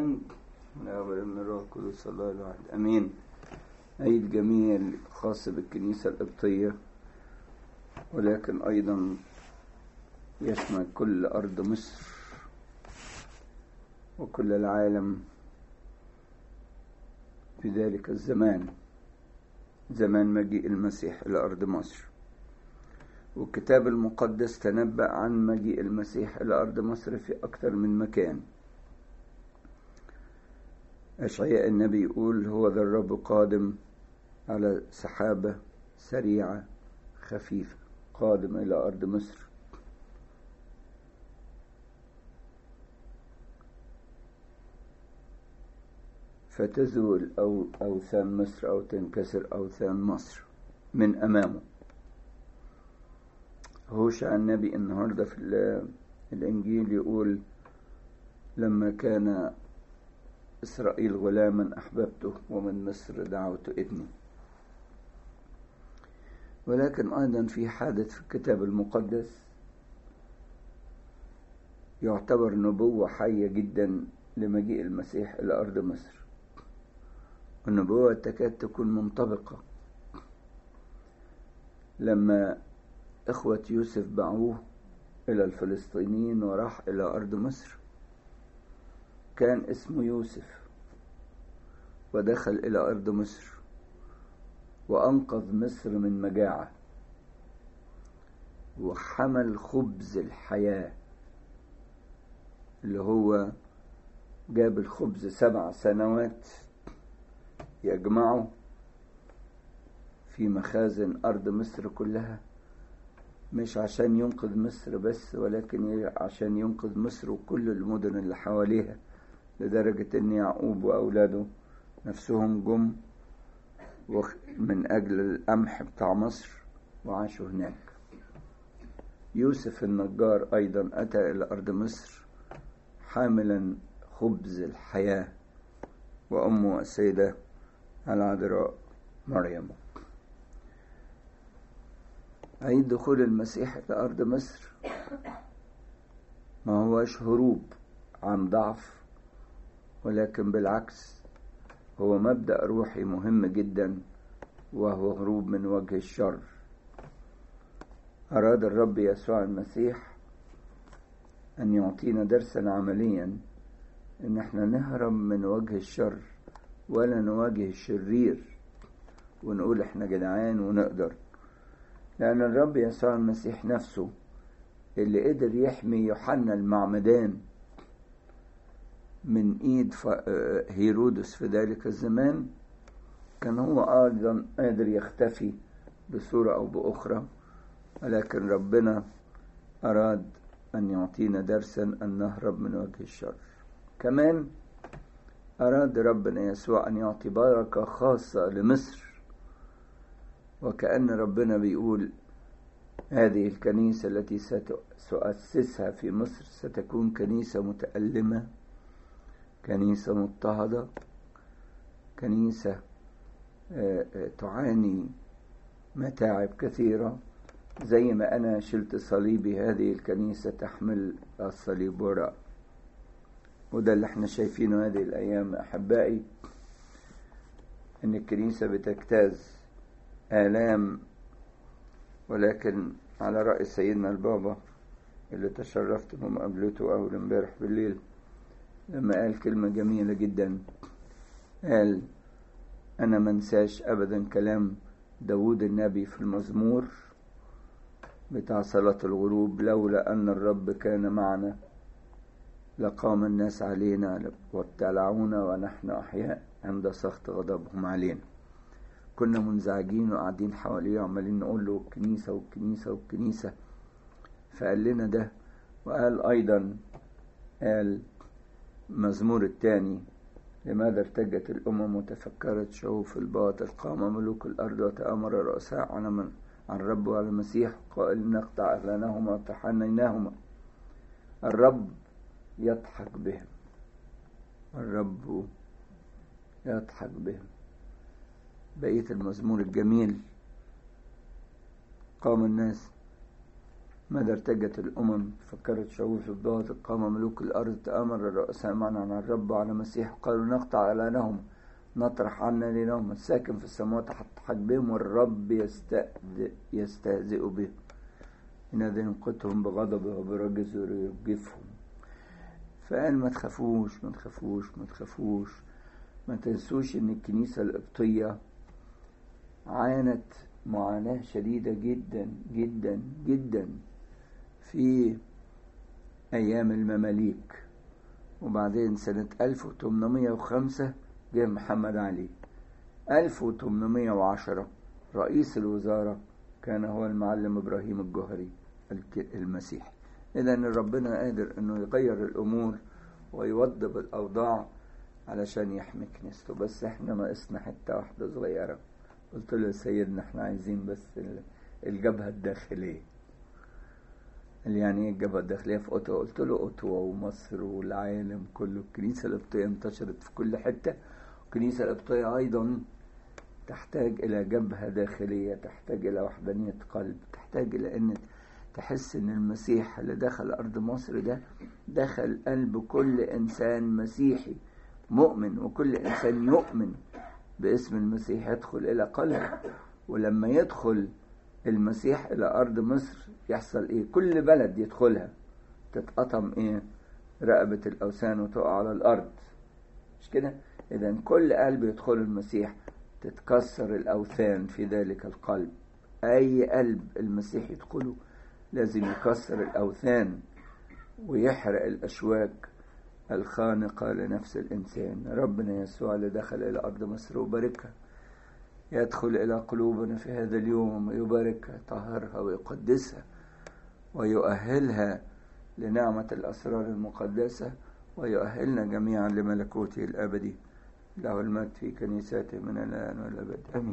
الرحيم نعم من الروح القدس الله الواحد امين عيد جميل خاص بالكنيسة القبطية ولكن ايضا يشمل كل ارض مصر وكل العالم في ذلك الزمان زمان مجيء المسيح الى ارض مصر والكتاب المقدس تنبأ عن مجيء المسيح إلى أرض مصر في أكثر من مكان أشعياء النبي يقول هو ذا الرب قادم على سحابة سريعة خفيفة قادم إلى أرض مصر فتزول أو أوثان مصر أو تنكسر أوثان مصر من أمامه هوشع النبي النهارده في الإنجيل يقول لما كان إسرائيل غلاما أحببته ومن مصر دعوت ابني ولكن أيضا في حادث في الكتاب المقدس يعتبر نبوة حية جدا لمجيء المسيح إلى أرض مصر النبوة تكاد تكون منطبقة لما إخوة يوسف باعوه إلى الفلسطينيين وراح إلى أرض مصر كان اسمه يوسف ودخل إلى أرض مصر وأنقذ مصر من مجاعة وحمل خبز الحياة اللي هو جاب الخبز سبع سنوات يجمعه في مخازن أرض مصر كلها مش عشان ينقذ مصر بس ولكن عشان ينقذ مصر وكل المدن اللي حواليها لدرجة ان يعقوب واولاده نفسهم جم من اجل القمح بتاع مصر وعاشوا هناك يوسف النجار ايضا اتى الى ارض مصر حاملا خبز الحياة وامه السيدة العذراء مريم عيد دخول المسيح إلى أرض مصر ما هوش هروب عن ضعف ولكن بالعكس هو مبدأ روحي مهم جدا وهو هروب من وجه الشر أراد الرب يسوع المسيح أن يعطينا درسا عمليا إن احنا نهرب من وجه الشر ولا نواجه الشرير ونقول احنا جدعان ونقدر لأن الرب يسوع المسيح نفسه اللي قدر يحمي يوحنا المعمدان من إيد هيرودس في ذلك الزمان كان هو أيضا قادر يختفي بصورة أو بأخرى ولكن ربنا أراد أن يعطينا درسا أن نهرب من وجه الشر كمان أراد ربنا يسوع أن يعطي بركة خاصة لمصر وكأن ربنا بيقول هذه الكنيسة التي سأسسها في مصر ستكون كنيسة متألمة كنيسة مضطهدة كنيسة تعاني متاعب كثيرة زي ما أنا شلت صليبي هذه الكنيسة تحمل الصليب وراء وده اللي احنا شايفينه هذه الأيام أحبائي إن الكنيسة بتجتاز آلام ولكن على رأي سيدنا البابا اللي تشرفت بمقابلته أول امبارح بالليل لما قال كلمة جميلة جدا قال أنا منساش أبدا كلام داود النبي في المزمور بتاع صلاة الغروب لولا أن الرب كان معنا لقام الناس علينا وابتلعونا ونحن أحياء عند سخط غضبهم علينا كنا منزعجين وقاعدين حواليه وعمالين نقول له الكنيسة والكنيسة والكنيسة فقال لنا ده وقال أيضا قال مزمور الثاني لماذا ارتجت الأمم وتفكرت شعوب في الباطل قام ملوك الأرض وتأمر الرؤساء على من عن الرب وعلى المسيح قائل نقطع أذانهما وتحنيناهما الرب يضحك بهم الرب يضحك بهم بقية المزمور الجميل قام الناس ماذا ارتجت الأمم فكرت شعوب في الضغط قام ملوك الأرض تآمر الرؤساء معنا عن الرب وعلى المسيح قالوا نقطع إعلانهم نطرح عنا لنهم الساكن في السماوات تحت حجبهم والرب يستهزئ, يستهزئ بهم حينئذ ينقذهم بغضبه وبرجز ويرجفهم فقال ما تخافوش ما تخافوش ما تخافوش ما تنسوش ان الكنيسة القبطية عانت معاناة شديدة جدا جدا جدا في أيام المماليك وبعدين سنة 1805 جه محمد علي 1810 رئيس الوزارة كان هو المعلم إبراهيم الجوهري المسيحي إذا ربنا قادر إنه يغير الأمور ويوضب الأوضاع علشان يحمي كنيسته بس إحنا ناقصنا حتة واحدة صغيرة قلت له يا سيدنا إحنا عايزين بس الجبهة الداخلية اللي يعني ايه الجبهة الداخلية في أوتوا قلت له أوتوا ومصر والعالم كله الكنيسة القبطية انتشرت في كل حتة الكنيسة القبطية أيضا تحتاج إلى جبهة داخلية تحتاج إلى وحدانية قلب تحتاج إلى أن تحس أن المسيح اللي دخل أرض مصر ده دخل قلب كل إنسان مسيحي مؤمن وكل إنسان يؤمن باسم المسيح يدخل إلى قلبه ولما يدخل المسيح إلى أرض مصر يحصل إيه كل بلد يدخلها تتقطم إيه رقبة الأوثان وتقع على الأرض مش كده إذا كل قلب يدخل المسيح تتكسر الأوثان في ذلك القلب أي قلب المسيح يدخله لازم يكسر الأوثان ويحرق الأشواك الخانقة لنفس الإنسان ربنا يسوع اللي دخل إلى أرض مصر وباركها يدخل إلى قلوبنا في هذا اليوم ويباركها يطهرها ويقدسها ويؤهلها لنعمة الأسرار المقدسة ويؤهلنا جميعا لملكوته الأبدي له المجد في كنيسته من الآن والأبد آمين